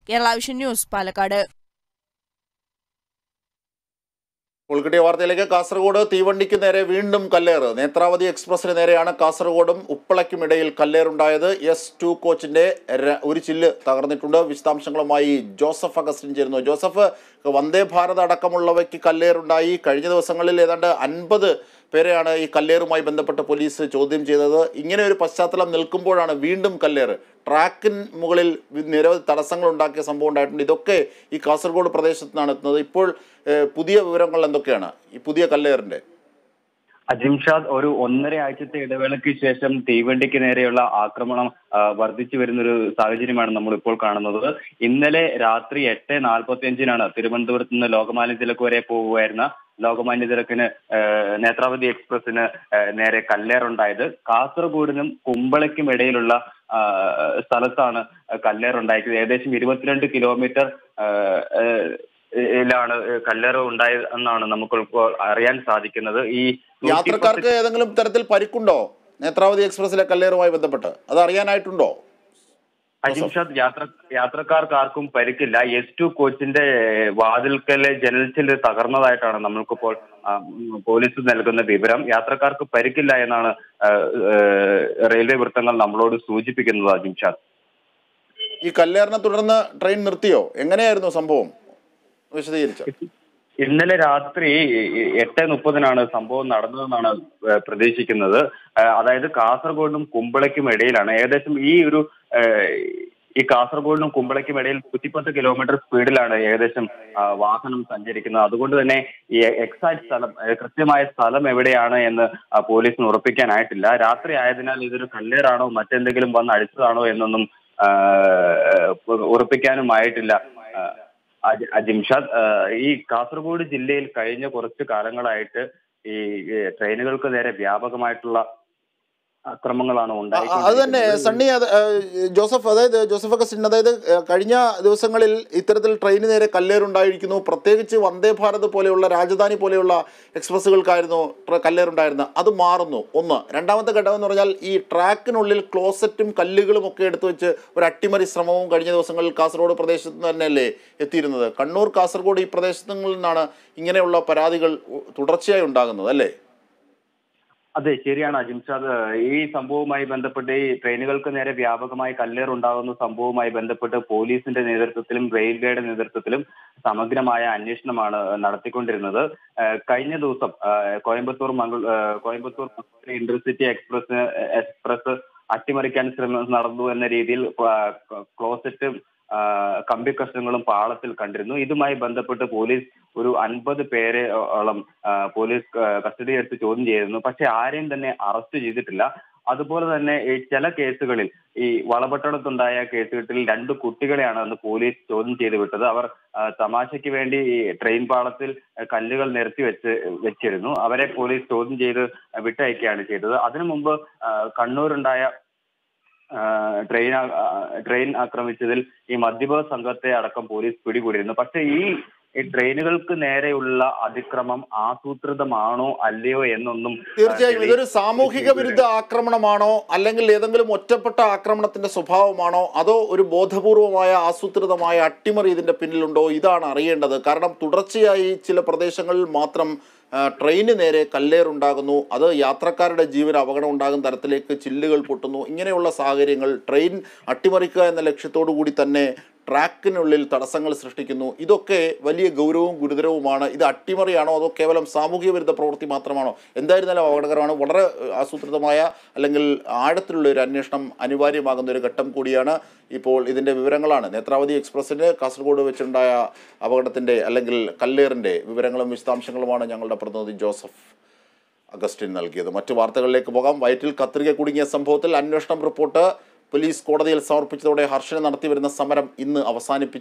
Kerala vision news Palakkad ഉൾക്കിട്ടിയ വാർത്തയിലേക്ക് കാസർഗോഡ് തീവണ്ടിക്ക് നേരെ വീണ്ടും കല്ലേറ് നേത്രാവതി എക്സ്പ്രസിന് നേരെയാണ് കാസർഗോഡും ഉപ്പളയ്ക്കും ഇടയിൽ കല്ലേറുണ്ടായത് എസ് ടു കോച്ചിന്റെ ര- ഒരു ചില്ല് തകർന്നിട്ടുണ്ട് വിശദാംശങ്ങളുമായി ജോസഫ് അഗസ്റ്റിൻ ചേരുന്നു ജോസഫ് വന്ദേ ഭാരത് അടക്കമുള്ളവയ്ക്ക് കല്ലേറുണ്ടായി കഴിഞ്ഞ ദിവസങ്ങളിൽ ഏതാണ്ട് അൻപത് പേരെയാണ് ഈ കല്ലേറുമായി ബന്ധപ്പെട്ട് പോലീസ് ചോദ്യം ചെയ്തത് ഇങ്ങനെ ഒരു പശ്ചാത്തലം നിൽക്കുമ്പോഴാണ് വീണ്ടും കല്ലേറ് ട്രാക്കിന് മുകളിൽ വി- നിരവധി തടസ്സങ്ങൾ ഉണ്ടാക്കിയ സംഭവം ഉണ്ടായിട്ടുണ്ട് ഇതൊക്കെ ഈ കാസർഗോഡ് പ്രദേശത്ത് നിന്നാണ് എത്തുന്നത് ഇപ്പോൾ ഏഹ്, പുതിയ വിവരങ്ങൾ എന്തൊക്കെയാണ് ഈ പുതിയ കല്ലേറിന്റെ അജിംഷാദ് ഒരു ഒന്നര ആഴ്ചത്തെ ഇടവേളയ്ക്ക് ശേഷം തീവണ്ടിക്ക് നേരെയുള്ള ആക്രമണം ആ, വർദ്ധിച്ചു വരുന്നൊരു സാഹചര്യമാണ് നമ്മൾ ഇപ്പോൾ കാണുന്നത് ഇന്നലെ രാത്രി എട്ട് നാൽപ്പത്തി അഞ്ചിനാണ് തിരുവനന്തപുരത്ത് നിന്ന് ലോകമാന്യ തിലക്ക് വരെ പോകുമായിരുന്ന ലോകമാന്യ തിലക്കിന് ആ, നേത്രാവതി എക്സ്പ്രസിന് ആ, നേരെ കല്ലേറുണ്ടായത് കാസർഗോഡിനും കുമ്പളയ്ക്കും ഇടയിലുള്ള ആ, സ്ഥലത്താണ് കല്ലേറുണ്ടായത് ഏകദേശം ഇരുപത്തിരണ്ട് കിലോമീറ്റർ ആ, ആ, ലാണ് കല്ലേറ് ഉണ്ടായത് എന്നാണ് നമുക്ക് ഇപ്പോൾ അറിയാൻ സാധിക്കുന്നത് ഈ യാത്രക്കാർക്ക് ഏതെങ്കിലും തരത്തിൽ പരിക്കുണ്ടോ നേത്രാവതി എക്സ്പ്രസിലെ കല്ലേറുമായി ബന്ധപ്പെട്ട് അത് അറിയാനായിട്ടുണ്ടോ അജിംഷാദ് യാത്ര യാത്രക്കാർക്ക് ആർക്കും പരിക്കില്ല എസ് ടു കോച്ചിന്റെ വാതിൽക്കലെ ജനൽച്ചില് തകർന്നതായിട്ടാണ് നമ്മൾക്കിപ്പോൾ ആ, ഉം, പോലീസ് നൽകുന്ന വിവരം യാത്രക്കാർക്ക് പരിക്കില്ല എന്നാണ് ആ, ആ, റെയിൽവേ വൃത്തങ്ങൾ നമ്മളോട് സൂചിപ്പിക്കുന്നത് അജിംഷാദ് ഈ കല്ലേറിനെ തുടർന്ന് ട്രെയിൻ നിർത്തിയോ എങ്ങനെയായിരുന്നു സംഭവം വിശദീകരിച്ച ഇന്നലെ രാത്രി എട്ട് മുപ്പതിനാണ് സംഭവം നടന്നതെന്നാണ് ഏഹ് പ്രതീക്ഷിക്കുന്നത് ഏഹ് അതായത് കാസർഗോഡിനും കുമ്പളയ്ക്കും ഇടയിലാണ് ഏകദേശം ഈ ഒരു ഏഹ് ഈ കാസർഗോഡിനും കുമ്പളയ്ക്കും ഇടയിൽ നൂറ്റിപ്പത്ത് കിലോമീറ്റർ സ്പീഡിലാണ് ഏകദേശം ആ, വാഹനം സഞ്ചരിക്കുന്നത് അതുകൊണ്ട് തന്നെ ഈ എക്സാക്ട് സ്ഥലം ഏഹ് കൃത്യമായ സ്ഥലം എവിടെയാണ് എന്ന് ആ, പോലീസിന് ഉറപ്പിക്കാനായിട്ടില്ല രാത്രി ആയതിനാൽ ഇതൊരു കല്ലേറാണോ മറ്റെന്തെങ്കിലും വന്ന് അടിച്ചതാണോ എന്നൊന്നും ആ, ഉറപ്പിക്കാനുമായിട്ടില്ല ആ, അജ്- അജിംഷാദ് ആ, ഈ കാസർഗോഡ് ജില്ലയിൽ കഴിഞ്ഞ കുറച്ച് കാലങ്ങളായിട്ട് ഈ ഈ ട്രെയിനുകൾക്ക് നേരെ വ്യാപകമായിട്ടുള്ള അക്രമങ്ങളാണ് അത് തന്നെ സണ്ണി അത് ഏഹ്, ജോസഫ് അതായത് ജോസഫ് അഗസ്റ്റിൻ അതായത് ഏഹ്, കഴിഞ്ഞ ദിവസങ്ങളിൽ ഇത്തരത്തിൽ ട്രെയിന് നേരെ കല്ലേറുണ്ടായിരിക്കുന്നു പ്രത്യേകിച്ച് വന്ദേ ഭാരത് പോലെയുള്ള രാജധാനി പോലെയുള്ള എക്സ്പ്രസ്സുകൾക്കായിരുന്നു ട്ര- കല്ലേറുണ്ടായിരുന്നത് അത് മാറുന്നു ഒന്ന് രണ്ടാമത്തെ ഘട്ടം എന്ന് പറഞ്ഞാൽ ഈ ട്രാക്കിനുള്ളിൽ ക്ലോസറ്റും കല്ലുകളും ഒക്കെ എടുത്തു വെച്ച് ഒരു അട്ടിമറി ശ്രമവും കഴിഞ്ഞ ദിവസങ്ങളിൽ കാസർഗോഡ് പ്രദേശത്ത് നിന്ന് തന്നെയല്ലേ എത്തിയിരുന്നത് കണ്ണൂർ കാസർഗോഡ് ഈ പ്രദേശങ്ങളിൽ നിന്നാണ് ഇങ്ങനെയുള്ള പരാതികൾ ഉ- തുടർച്ചയായി ഉണ്ടാകുന്നത് അല്ലേ അതെ ശരിയാണ് അജിംഷാദ് ഈ സംഭവവുമായി ബന്ധപ്പെട്ട് ഈ ട്രെയിനുകൾക്ക് നേരെ വ്യാപകമായി കല്ലേറുണ്ടാകുന്ന സംഭവവുമായി ബന്ധപ്പെട്ട് പോലീസിന്റെ നേതൃത്വത്തിലും റെയിൽവേയുടെ നേതൃത്വത്തിലും സമഗ്രമായ അന്വേഷണമാണ് നടത്തിക്കൊണ്ടിരുന്നത് ഏഹ് കഴിഞ്ഞ ദിവസം ഏഹ് കോയമ്പത്തൂർ മംഗൾ ഏഹ് കോയമ്പത്തൂർ ഇന്റർസിറ്റി എക്സ്പ്രസ് എക്സ്പ്രസ് അട്ടിമറിക്കാൻ ശ്രമം നടന്നു എന്ന രീതിയിൽ ക്ല- ക്ലോസറ്റും ആ, കമ്പി കഷ്ണങ്ങളും പാളത്തിൽ കണ്ടിരുന്നു ഇതുമായി ബന്ധപ്പെട്ട് പോലീസ് ഒരു അൻപത് പേരെ ഓളം ആ, പോലീസ് കസ്റ്റഡി എടുത്ത് ചോദ്യം ചെയ്തിരുന്നു പക്ഷെ ആരെയും തന്നെ അറസ്റ്റ് ചെയ്തിട്ടില്ല അതുപോലെ തന്നെ ഈ ചില കേസുകളിൽ ഈ വളപട്ടണത്തുണ്ടായ കേസുകളിൽ രണ്ട് കുട്ടികളെയാണ് അന്ന് പോലീസ് ചോദ്യം ചെയ്ത് വിട്ടത് അവർ ആ, തമാശയ്ക്ക് വേണ്ടി ഈ ട്രെയിൻ പാളത്തിൽ കല്ലുകൾ നിരത്തി വെച്ച് വെച്ചിരുന്നു അവരെ പോലീസ് ചോദ്യം ചെയ്ത് വിട്ടയക്കുകയാണ് ചെയ്തത് അതിനു മുമ്പ് ആ, കണ്ണൂരുണ്ടായ ആ, ട്രെയിൻ ആ- ആ, ട്രെയിൻ ആക്രമിച്ചതിൽ ഈ മദ്യപ സംഘത്തെ അടക്കം പോലീസ് പിടികൂടിയിരുന്നു പക്ഷേ ഈ ഈ ട്രെയിനുകൾക്ക് നേരെയുള്ള അതിക്രമം ആസൂത്രിതമാണോ അല്ലയോ എന്നൊന്നും ആ, തീർച്ചയായും ഇതൊരു തെളി- സാമൂഹിക വിരുദ്ധ ആക്രമണമാണോ അല്ലെങ്കിൽ ഏതെങ്കിലും ഒറ്റപ്പെട്ട ആക്രമണത്തിന്റെ സ്വഭാവമാണോ അതോ ഒരു ബോധപൂർവമായ ആസൂത്രിതമായ അട്ടിമറി ഇതിന്റെ പിന്നിലുണ്ടോ ഇതാണ് അറിയേണ്ടത് കാരണം തുടർച്ചയായി ചില പ്രദേശങ്ങളിൽ മാത്രം ആ, ട്രെയിന് നേരെ കല്ലേറുണ്ടാകുന്നു അത് യാത്രക്കാരുടെ ജീവന് അപകടം ഉണ്ടാകുന്ന തരത്തിലേക്ക് ചില്ലുകൾ പൊട്ടുന്നു ഇങ്ങനെയുള്ള സാഹചര്യങ്ങൾ ട്രെയിൻ അട്ടിമറിക്കുക എന്ന ലക്ഷ്യത്തോടു കൂടി തന്നെ ട്രാക്കിനുള്ളിൽ തടസ്സങ്ങൾ സൃഷ്ടിക്കുന്നു ഇതൊക്കെ വലിയ ഗൗരവവും ഗുരുതരവുമാണ് ഇത് അട്ടിമറിയാണോ അതോ കേവലം സാമൂഹിക വിരുദ്ധ പ്രവൃത്തി മാത്രമാണോ എന്തായിരുന്നാലും അപകടകരമാണ് വളരെ ഏഹ്, ആസൂത്രിതമായ അല്ലെങ്കിൽ ആഴത്തിലുള്ള ഒരു അന്വേഷണം അനിവാര്യമാകുന്ന ഒരു ഘട്ടം കൂടിയാണ് ഇപ്പോൾ ഇതിൻ്റെ വിവരങ്ങളാണ് നേത്രാവതി എക്സ്പ്രസ്സിന് കാസർഗോഡ് വെച്ചുണ്ടായ അപകടത്തിൻ്റെ അല്ലെങ്കിൽ കല്ലേറിൻ്റെ വിവരങ്ങളും വിശദാംശങ്ങളുമാണ് ഞങ്ങളുടെ പ്രതിനിധി ജോസഫ് അഗസ്റ്റിൻ നൽകിയത് മറ്റു വാർത്തകളിലേക്ക് പോകാം വയറ്റിൽ കത്രിക കുടുങ്ങിയ സംഭവത്തിൽ അന്വേഷണം റിപ്പോർട്ട് പോലീസ് കോടതിയിൽ സമർപ്പിച്ചതോടെ ഹർഷന് നടത്തിവരുന്ന സമരം ഇന്ന് അവസാനിപ്പിച്ചു